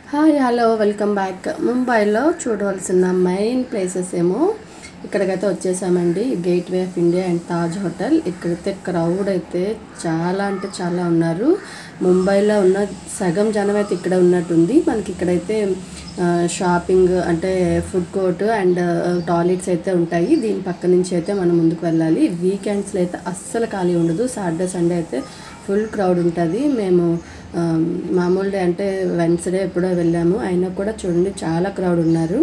hi hello welcome back ముంబైలో చూడవలసిన main places ఏమో ఇక్కడికైతే వచ్చేసామండి gateway of India and Taj hotel ఇక్కడైతే క్రౌడ్ అయితే చాలా అంటే చాలా ఉన్నారు ముంబైలో ఉన్న సగం జనం అయితే ఇక్కడ ఉన్నట్టుంది మనకి ఇక్కడైతే ఆ, షాపింగ్ అంటే ఫుడ్ కోర్ట్ అండ్ టాయిలెట్స్ అయితే ఉంటాయి దీని పక్క నుంచి అయితే మనం ముందుకు వెళ్ళాలి వీకెండ్స్లో అయితే అస్సలు ఖాళీ ఉండదు సాటర్డే సండే అయితే ఫుల్ క్రౌడ్ ఉంటుంది మేము ఆ, మామూలు డే అంటే వెన్స్డే ఎప్పుడో వెళ్ళాము అయినా కూడా చూడండి చాలా క్రౌడ్ ఉన్నారు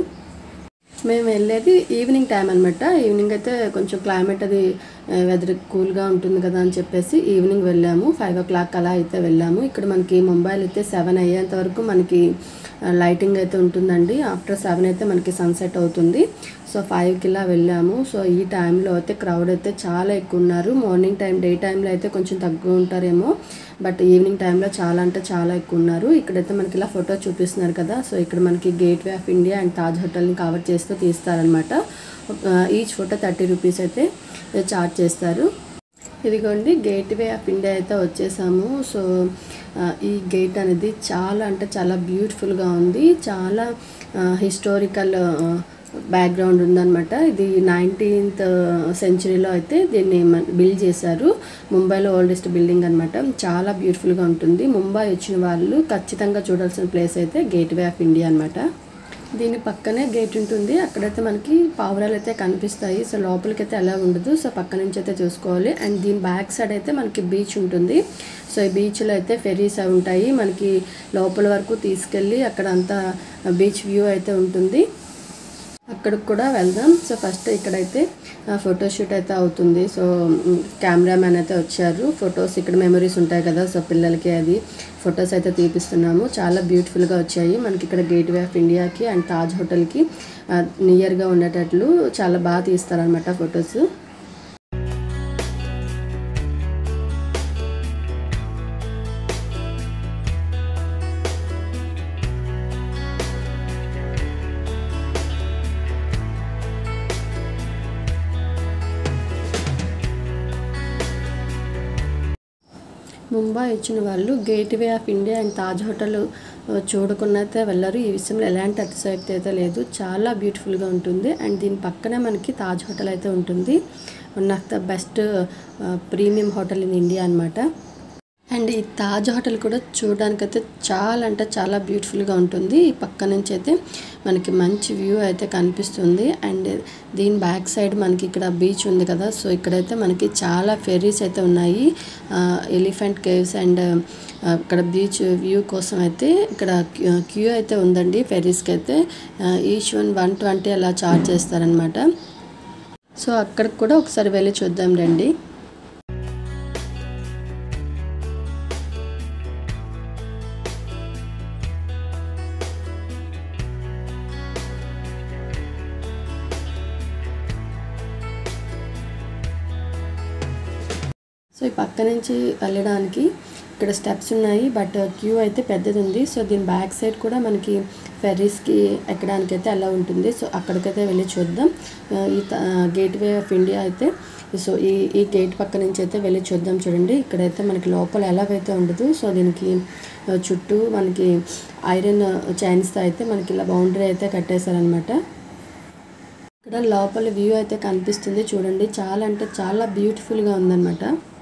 మేము వెళ్ళేది ఈవినింగ్ టైం అనమాట ఈవినింగ్ అయితే కొంచెం క్లైమేట్ అది వెదర్ కూల్గా ఉంటుంది కదా అని చెప్పేసి ఈవినింగ్ వెళ్ళాము ఫైవ్ ఓ క్లాక్ అలా అయితే వెళ్ళాము ఇక్కడ మనకి ముంబైలో అయితే సెవెన్ అయ్యేంత వరకు మనకి లైటింగ్ అయితే ఉంటుందండి ఆఫ్టర్ సెవెన్ అయితే మనకి సన్సెట్ అవుతుంది సో ఫైవ్కి ఇలా వెళ్ళాము సో ఈ టైంలో అయితే క్రౌడ్ అయితే చాలా ఎక్కువ ఉన్నారు మార్నింగ్ టైం డే టైంలో అయితే కొంచెం తక్కువ ఉంటారేమో బట్ ఈవినింగ్ టైంలో చాలా అంటే చాలా ఎక్కువ ఉన్నారు ఇక్కడైతే మనకి ఇలా ఫోటో చూపిస్తున్నారు కదా సో ఇక్కడ మనకి gateway of India and Taj హోటల్ని కవర్ చేస్తూ తీస్తారనమాట ఈచ్ ఫోటో థర్టీ రూపీస్ అయితే చార్జ్ చేస్తారు ఇదిగోండి గేట్ వే ఆఫ్ ఇండియా అయితే వచ్చేసాము సో ఆ, ఈ గేట్ అనేది చాలా అంటే చాలా బ్యూటిఫుల్గా ఉంది చాలా హిస్టారికల్ బ్యాక్గ్రౌండ్ ఉందన్నమాట ఇది నైన్టీన్త్ సెంచరీలో అయితే దీన్ని బిల్డ్ చేశారు ముంబైలో ఓల్డెస్ట్ బిల్డింగ్ అనమాట చాలా బ్యూటిఫుల్గా ఉంటుంది ముంబై వచ్చిన వాళ్ళు ఖచ్చితంగా చూడాల్సిన ప్లేస్ అయితే గేట్ వే ఆఫ్ ఇండియా అనమాట దీని పక్కనే గేట్ ఉంటుంది అక్కడైతే మనకి పావురాలు అయితే కనిపిస్తాయి సో లోపలికి అయితే అలా ఉండదు సో పక్క నుంచి అయితే చూసుకోవాలి అండ్ దీని బ్యాక్ సైడ్ అయితే మనకి బీచ్ ఉంటుంది సో ఈ బీచ్లో అయితే ఫెరీస్ అవి ఉంటాయి మనకి లోపల వరకు తీసుకెళ్ళి అక్కడ అంతా బీచ్ వ్యూ అయితే ఉంటుంది అక్కడికి కూడా వెళ్దాం సో ఫస్ట్ ఇక్కడైతే ఫోటోషూట్ అయితే అవుతుంది సో కెమెరామ్యాన్ అయితే వచ్చారు ఫొటోస్ ఇక్కడ మెమరీస్ ఉంటాయి కదా సో పిల్లలకి అది ఫొటోస్ అయితే తీపిస్తున్నాము చాలా బ్యూటిఫుల్గా వచ్చాయి మనకి ఇక్కడ గేట్ వే ఆఫ్ ఇండియాకి అండ్ తాజ్ హోటల్కి నియర్గా ఉండేటట్లు చాలా బాగా తీస్తారనమాట ఫొటోస్ ముంబై వచ్చిన వాళ్ళు gateway of India and Taj hotel చూడకున్నైతే వెళ్ళరు ఈ విషయంలో ఎలాంటి అతిశయోక్తి అయితే లేదు చాలా బ్యూటిఫుల్గా ఉంటుంది అండ్ దీని పక్కనే మనకి తాజ్ హోటల్ అయితే ఉంటుంది one of the best premium hotel in India అనమాట అండ్ ఈ తాజ్ హోటల్ కూడా చూడడానికైతే చాలా అంటే చాలా బ్యూటిఫుల్గా ఉంటుంది ఈ పక్క నుంచి అయితే మనకి మంచి వ్యూ అయితే కనిపిస్తుంది అండ్ దీని బ్యాక్ సైడ్ మనకి ఇక్కడ బీచ్ ఉంది కదా సో ఇక్కడైతే మనకి చాలా ఫెర్రీస్ అయితే ఉన్నాయి ఎలిఫెంట్ కేవ్స్ అండ్ ఇక్కడ బీచ్ వ్యూ కోసం అయితే ఇక్కడ క్యూ అయితే ఉందండి ఫెర్రీస్కి అయితే ఈచ్ వన్ వన్ ట్వంటీ అలా చార్జ్ చేస్తారనమాట సో అక్కడికి కూడా ఒకసారి వెళ్ళి చూద్దాం రండి సో ఈ పక్క నుంచి వెళ్ళడానికి ఇక్కడ స్టెప్స్ ఉన్నాయి బట్ క్యూ అయితే పెద్దది ఉంది సో దీని బ్యాక్ సైడ్ కూడా మనకి ఫెర్రీస్కి ఎక్కడానికి అయితే అలా ఉంటుంది సో అక్కడికైతే వెళ్ళి చూద్దాం ఆ, ఈ గేట్ వే ఆఫ్ ఇండియా అయితే సో ఈ ఈ గేట్ పక్క నుంచి అయితే వెళ్ళి చూద్దాం చూడండి ఇక్కడైతే మనకి లోపల ఎలాగైతే ఉండదు సో దీనికి ఆ, చుట్టూ మనకి ఐరన్ చైన్స్తో అయితే మనకి ఇలా బౌండరీ అయితే కట్టేశారనమాట ఇక్కడ లోపల వ్యూ అయితే కనిపిస్తుంది చూడండి చాలా అంటే చాలా బ్యూటిఫుల్గా ఉందన్నమాట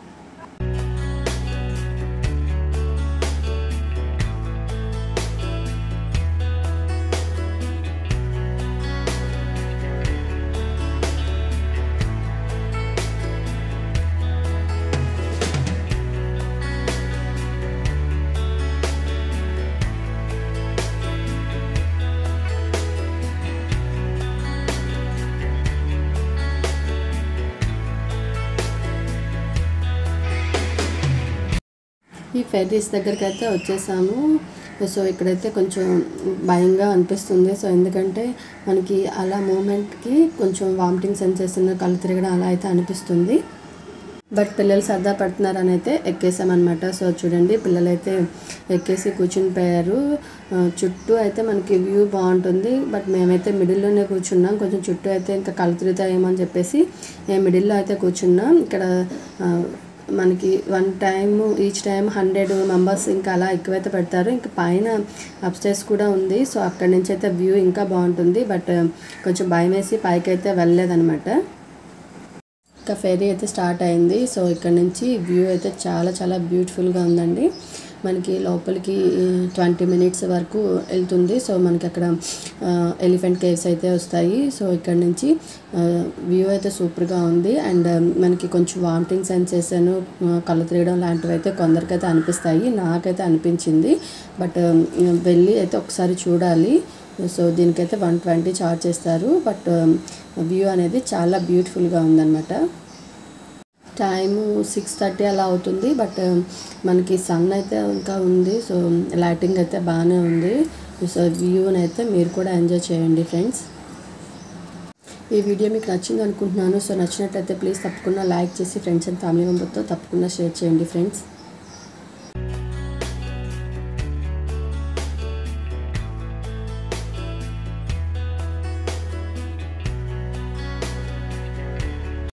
ఈ ఫెర్రీస్ దగ్గరికి అయితే వచ్చేసాము సో ఇక్కడైతే కొంచెం భయంగా అనిపిస్తుంది సో ఎందుకంటే మనకి అలా మూమెంట్కి కొంచెం వామిటింగ్ సెన్సేషన్ కళ్ళు తిరగడం అలా అయితే అనిపిస్తుంది బట్ పిల్లలు సరదా పడుతున్నారని అయితే ఎక్కేసామన్నమాట సో చూడండి పిల్లలు అయితే ఎక్కేసి కూర్చుని పోయారు ఆ, చుట్టూ అయితే మనకి వ్యూ బాగుంటుంది బట్ మేమైతే మిడిల్లోనే కూర్చున్నాం కొంచెం చుట్టూ అయితే ఇంకా కళ్ళు తిరుగుతాయేమో అని చెప్పేసి మేము మిడిల్లో అయితే కూర్చున్నాం ఇక్కడ ఆ, మనకి one time each time hundred members ఇంకా అలా ఎక్కువైతే పెడతారు ఇంకా పైన అప్స్టైర్స్ కూడా ఉంది సో అక్కడి నుంచి అయితే వ్యూ ఇంకా బాగుంటుంది బట్ కొంచెం భయం వేసి పైకి అయితే వెళ్ళలేదన్నమాట ఇంకా ఫెరీ అయితే స్టార్ట్ అయింది సో ఇక్కడ నుంచి వ్యూ అయితే చాలా చాలా బ్యూటిఫుల్గా ఉందండి మనకి లోపలికి ట్వంటీ మినిట్స్ వరకు వెళ్తుంది సో మనకి అక్కడ ఎలిఫెంట్ కేవ్స్ అయితే వస్తాయి సో ఇక్కడ నుంచి వ్యూ అయితే సూపర్గా ఉంది అండ్ మనకి కొంచెం వామిటింగ్ సెన్సేషన్ కళ్ళు తిరగడం లాంటివి అయితే కొందరికైతే అనిపిస్తాయి నాకైతే అనిపించింది బట్ వెళ్ళి అయితే ఒకసారి చూడాలి సో దీనికైతే వన్ ట్వంటీ చార్జ్ చేస్తారు బట్ వ్యూ అనేది చాలా బ్యూటిఫుల్గా ఉందన్నమాట టైము సిక్స్ థర్టీ అలా అవుతుంది బట్ మనకి సన్ అయితే ఇంకా ఉంది సో లైటింగ్ అయితే బాగానే ఉంది సో వ్యూని అయితే మీరు కూడా ఎంజాయ్ చేయండి ఫ్రెండ్స్ ఈ వీడియో మీకు నచ్చింది అనుకుంటున్నాను సో నచ్చినట్లయితే ప్లీజ్ తప్పకుండా లైక్ చేసి ఫ్రెండ్స్ అండ్ ఫ్యామిలీ మెంబర్తో తప్పకుండా షేర్ చేయండి ఫ్రెండ్స్